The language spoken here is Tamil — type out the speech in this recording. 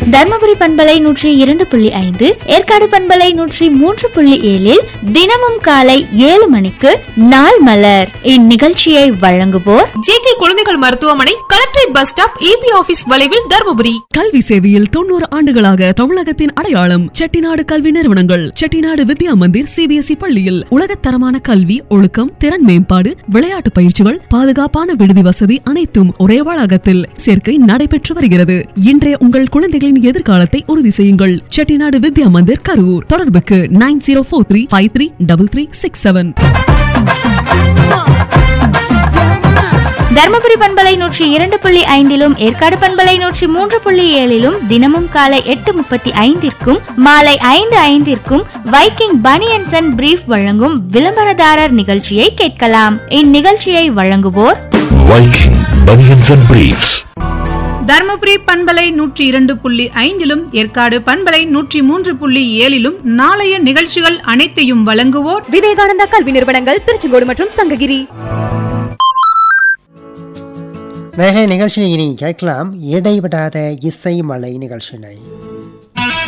தர்மபுரி பண்பலை நூற்றி இரண்டு புள்ளி ஐந்து ஏற்காடு பண்பலை நூற்றி மூன்று புள்ளி ஏழில் தினமும் காலை ஏழு மணிக்கு நாள் மலர் இந்நிகழ்ச்சியை வழங்குவோர் ஜே கே குழந்தைகள் மருத்துவமனை collectorate bus stop E B வளைவில் தருமபுரி கல்வி சேவையில் தொண்ணூறு ஆண்டுகளாக தமிழகத்தின் அடையாளம் செட்டிநாடு கல்வி நிறுவனங்கள் செட்டிநாடு வித்யா மந்திர் சிபிஎஸ்இ பள்ளியில் உலகத்தரமான கல்வி ஒழுக்கம் திறன் மேம்பாடு விளையாட்டு பயிற்சிகள் பாதுகாப்பான விடுதி வசதி அனைத்தும் ஒரே வளாகத்தில் சேர்க்கை நடைபெற்று வருகிறது இன்றைய உங்கள் குழந்தைகளின் எதிர்காலத்தை உறுதி செய்யுங்கள் செட்டிநாடு வித்யா மந்திர் கரூர் தொடர்புக்கு nine zero four three five three double three six seven Dharmapuri பண்பலை நூற்றி இரண்டு புள்ளி ஐந்திலும் ஏற்காடு பண்பலை நூற்றி மூன்று புள்ளி ஏழிலும் தினமும் காலை எட்டு முப்பத்தி ஐந்திற்கும் மாலை ஐந்து ஐந்திற்கும் வைக்கிங் பனியன்சன் அண்ட் பிரீஃப் வழங்கும் விளம்பரதாரர் நிகழ்ச்சியை கேட்கலாம் இந்நிகழ்ச்சியை வழங்குவோர் Viking Bunions and Briefs. Dharmapuri பண்பலை நூற்றி இரண்டு புள்ளி ஐந்திலும் ஏற்காடு பண்பலை நூற்றி மூன்று புள்ளி ஏழிலும் நாளைய நிகழ்ச்சிகள் அனைத்தையும் வழங்குவோர் விவேகானந்தா கல்வி நிறுவனங்கள் திருச்செங்கோடு மற்றும் சங்ககிரி நேக நிகழ்ச்சியை இனி கேட்கலாம் இடைவிடாத இசை மலை நிகழ்ச்சியினை